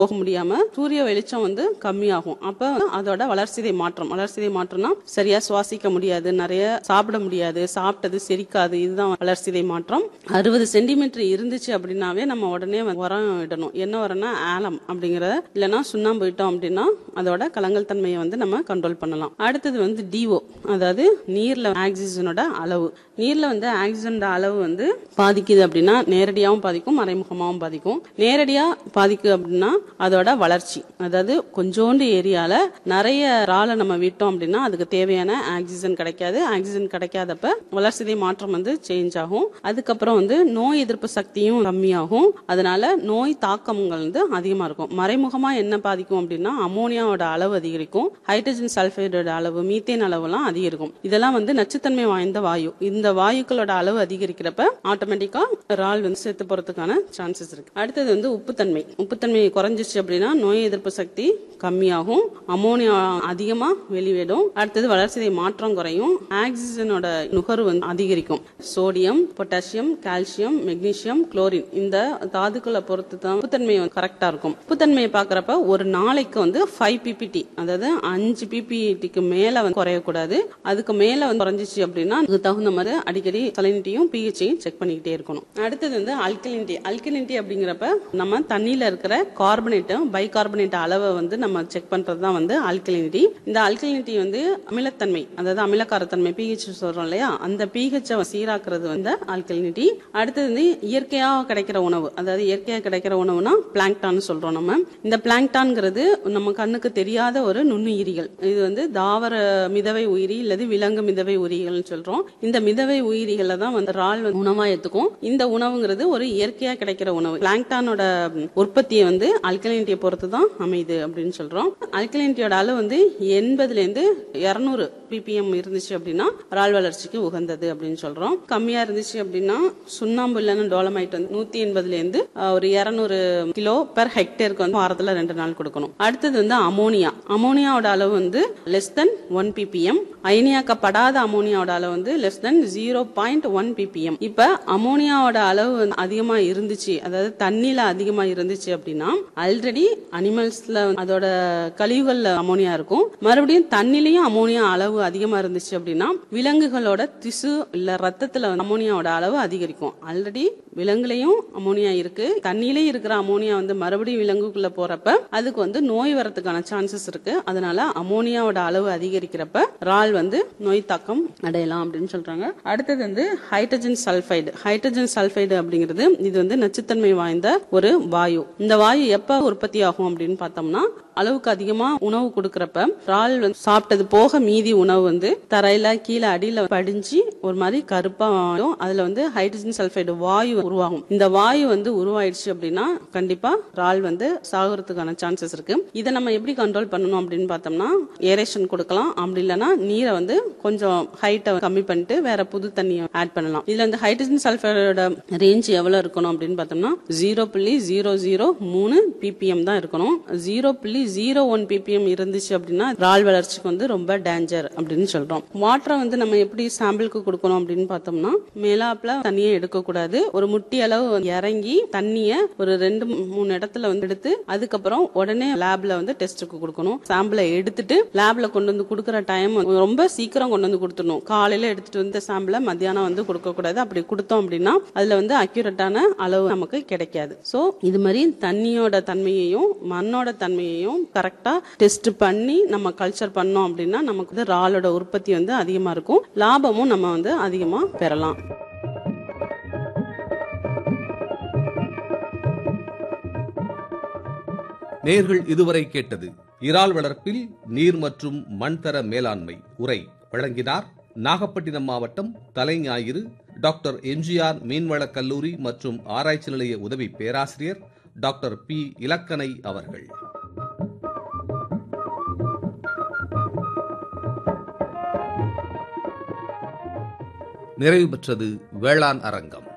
போக முடியாம சூரிய வெளிச்சம் வந்து கம்மியாகும் அப்ப அதோட வளர்சிதை மாற்றம் வளர்சிதை மாற்றம்னா சரியா சுவாசிக்க முடியாது நிறைய சாப்பிட முடியாது சாப்பிட்டது செரிக்காது இதுதான் வளர்சிதை மாற்றம் அறுபது சென்டிமீட்டர் இருந்துச்சு அப்படின்னாவே நம்ம உடனே வந்து உரம் இடணும் என்ன உரம்னா ஆலம் அப்படிங்கிற இல்லைன்னா சுண்ணாம்பு இட்டோம் அப்படின்னா அதோட கலங்கல் தன்மையை வந்து நம்ம கண்ட்ரோல் பண்ணலாம் அடுத்தது வந்து டிஓ அதாவது நீர்ல ஆக்சிஜனோட அளவு நீர்ல வந்து ஆக்சிஜனோட அளவு வந்து பாதிக்குது அப்படின்னா நேரடியாகவும் பாதிக்கும் மறைமுகமாகவும் பாதிக்கும் நேரடியா பாதிக்குது அப்படின்னா அதோட வளர்ச்சி அதாவது கொஞ்சோண்டு ஏரியால நிறைய ராலை நம்ம விட்டோம் அப்படின்னா அதுக்கு தேவையான ஆக்சிஜன் கிடைக்காது ஆக்சிஜன் கிடைக்காதப்ப வளர்சிதை மாற்றம் வந்து சேஞ்ச் ஆகும் அதுக்கப்புறம் வந்து நோய் எதிர்ப்பு சக்தியும் கம்மியாகும் அதனால நோய் தாக்கங்கள் வந்து அதிகமா இருக்கும் மறைமுகமா என்ன பாதிக்கும் அப்படின்னா அமோனியாவோட அளவு அதிகரிக்கும் ஹைட்ரஜன் சல்ஃபைடோட அளவு மீத்தேன் அளவுலாம் அதிகரிக்கும் இதெல்லாம் வந்து நச்சுத்தன்மை வாய்ந்த வாயு இந்த வாயுக்களோட அளவு அதிகரிக்கிறப்ப ஆட்டோமேட்டிக்கா இறால் வந்து செத்து போறதுக்கான சான்சஸ் இருக்கு அடுத்தது வந்து உப்புத்தன்மை உப்புத்தன்மை குறைஞ்சிச்சு அப்படின்னா நோய் எதிர்ப்பு சக்தி கம்மியாகும் அமோனியா அதிகமா வெளிவிடும் அடுத்தது வளர்ச்சிதை மாற்றம் குறையும் ஆக்சிஜனோட நுகர்வு வந்து அதிகரிக்கும் sodium potassium calcium magnesium chlorine இந்த தாதுக்களை பொறுத்து தான் உப்புத்தன்மை கரெக்டா இருக்கும் உப்புத்தன்மையை பாக்குறப்ப ஒரு நாளைக்கு வந்து ஃபைவ் பிபிடி அதாவது அஞ்சு பிபிடிக்கு மேல வந்து குறையக்கூடாது அதுக்கு மேல வந்து குறைஞ்சிச்சு அப்படின்னா அதுக்கு தகுந்த மாதிரி அடிக்கடி சலினிட்டியும் பிஹெச்சையும் செக் பண்ணிக்கிட்டே இருக்கணும் அடுத்தது வந்து அல்கலினிட்டி அல்கலினிட்டி அப்படிங்கிறப்ப நம்ம தண்ணியில இருக்கிற கார்பனேட்டும் பைகார்பனேட் அளவை வந்து நம்ம செக் பண்றது தான் வந்து அல்கலினிட்டி இந்த அல்கலினிட்டி வந்து அமிலத்தன்மை அதாவது அமிலக்காரத்தன்மை பிஹெச் சொல்றோம் இல்லையா அந்த பிஹெச் சீராக்குறது வந்து அல்கலினிட்டி அடுத்தது வந்து இயற்கையாக கிடைக்கிற உணவு அதாவது இயற்கையாக கிடைக்கிற உணவுனா பிளாங்டான் சொல்றோம் நம்ம இந்த பிளாங்டான்ங்கிறது நம்ம கண்ணுக்கு தெரியாத ஒரு நுண்ணுயிரிகள் இது வந்து தாவர மிதவை உயிரி அல்லது விலங்கு மிதவை உயிரிகள்னு சொல்றோம் இந்த மிதவை உயிரிகளை தான் வந்து இறால் வந்து உணவா எடுத்துக்கும் இந்த உணவுங்கிறது ஒரு இயற்கையா கிடைக்கிற உணவு பிளாங்டானோட உற்பத்தியை வந்து அல்கலினிட்டியை பொறுத்து தான் அமையுது அப்படின்னு சொல்றோம் அல்கலினிட்டியோட அளவு வந்து எண்பதுல இருந்து இருநூறு பிபிஎம் இருந்துச்சு அப்படின்னா இறால் வளர்ச்சிக்கு உகந்தது அப்படின்னு சொல்றோம் கம்மியா இருந்துச்சு அப்படின்னா சுண்ணாம்பு இல்லைன்னா டோலமைட் வந்து நூத்தி எண்பதுல இருந்து அஹ், ஒரு இருநூறு கிலோ பெர் ஹெக்டேருக்கு வந்து வாரத்துல ரெண்டு நாள் கொடுக்கணும் அடுத்தது வந்து அமோனியா அமோனியாவோட அளவு வந்து லெஸ் தென் ஒன் பிபிஎம் அயனியாக்கப்படாத அமோனியாவோட அளவு வந்து less than zero point one PPM இப்ப அமோனியாவோட அளவு வந்து அதிகமா இருந்துச்சு அதாவது தண்ணியில அதிகமா இருந்துச்சு அப்படின்னா ஆல்ரெடி அனிமல்ஸ்ல அதோட கழிவுகள்ல அமோனியா இருக்கும் மறுபடியும் தண்ணிலையும் அமோனியா அளவு அதிகமா இருந்துச்சு அப்படின்னா விலங்குகளோட திசு இல்ல ரத்தத்துல வந்து அமோனியாவோட அளவு அதிகரிக்கும் ஆல்ரெடி விலங்குலயும் அமோனியா இருக்கு தண்ணியிலயும் இருக்கிற அமோனியா வந்து மறுபடியும் விலங்குக்குள்ள போறப்ப அதுக்கு வந்து நோய் வரதுக்கான சான்சஸ் இருக்கு அதனால அமோனியாவோட அளவு அதிகரிக்கிறப்ப இறால் வந்து நோய் தாக்கம் அடையலாம் அப்படின்னு சொல்றாங்க அடுத்தது வந்து ஹைட்ரஜன் சல்ஃபைடு ஹைட்ரஜன் சல்ஃபைடு அப்படிங்கிறது இது வந்து நச்சுத்தன்மை வாய்ந்த ஒரு வாயு இந்த வாயு எப்ப உற்பத்தி ஆகும் அப்படின்னு பார்த்தோம்னா அளவுக்கு அதிகமா உணவு கொடுக்கறப்ப இறால் வந்து சாப்பிட்டது போக மீதி உணவு வந்து தரையில கீழே அடியில படிஞ்சு ஒரு மாதிரி கருப்பா ஆயிடும். அதுல வந்து ஹைட்ரஜன் சல்ஃபைடு வாயு உருவாகும் இந்த வாயு வந்து உருவாயிடுச்சு அப்படின்னா கண்டிப்பா இறால் வந்து சாகுறதுக்கான சான்சஸ் இருக்கு இதை நம்ம எப்படி கண்ட்ரோல் பண்ணணும் அப்படின்னு பார்த்தோம்னா ஏரேஷன் கொடுக்கலாம் அப்படி இல்லைன்னா நீரை வந்து கொஞ்சம் ஹைட்டை கம்மி பண்ணிட்டு வேற புது தண்ணியை ஆட் பண்ணலாம் இதுல வந்து ஹைட்ரஜன் சல்ஃபைடோட ரேஞ்ச் எவ்வளவு இருக்கணும் அப்படின்னு பார்த்தோம்னா ஜீரோ புள்ளி ஜீரோ ஜீரோ மூணு பிபிஎம் தான் இருக்கணும் ஜீரோ புள்ளி ஜீரோ ஒன் பிபிஎம் இருந்துச்சு அப்படின்னா இறால் வளர்ச்சிக்கு வந்து ரொம்ப டேஞ்சர் அப்படின்னு சொல்றோம் வாட்டரை வந்து நம்ம எப்படி சாம்பிளுக்கு கொடுக்கணும் அப்படின்னு பார்த்தோம்னா மேலாப்ல தண்ணியை எடுக்கக்கூடாது ஒரு முட்டி அளவு இறங்கி தண்ணிய ஒரு ரெண்டு மூணு இடத்துல வந்து எடுத்து அதுக்கப்புறம் உடனே லேப்ல வந்து டெஸ்ட்டுக்கு கொடுக்கணும் சாம்பிளை எடுத்துட்டு லேப்ல கொண்டு வந்து கொடுக்குற டைம் ரொம்ப சீக்கிரம் கொண்டு வந்து கொடுத்துடணும் காலையில எடுத்துட்டு வந்து சாம்பிளை மத்தியானம் வந்து கொடுக்க கூடாது அப்படி கொடுத்தோம் அப்படின்னா அதுல வந்து அக்யூரேட்டான அளவு நமக்கு கிடைக்காது சோ இது மாதிரி தண்ணியோட தன்மையையும் மண்ணோட தன்மையையும் கரெக்டா டெஸ்ட் பண்ணி நம்ம கல்ச்சர் பண்ணோம் அப்படின்னா நமக்கு வந்து இறாலோட உற்பத்தி வந்து அதிகமா இருக்கும் லாபமும் நம்ம வந்து அதிகமா பெறலாம் நேர்கள் இதுவரை கேட்டது இறால் வளர்ப்பில் நீர் மற்றும் மண்தர மேலாண்மை உரை வழங்கினார் நாகப்பட்டினம் மாவட்டம் தலைஞாயிறு டாக்டர் எம்ஜிஆர் மீன்வளக் கல்லூரி மற்றும் ஆராய்ச்சி நிலைய உதவி பேராசிரியர் டாக்டர் பி இலக்கணை அவர்கள் நிறைவு பெற்றது வேளாண் அரங்கம்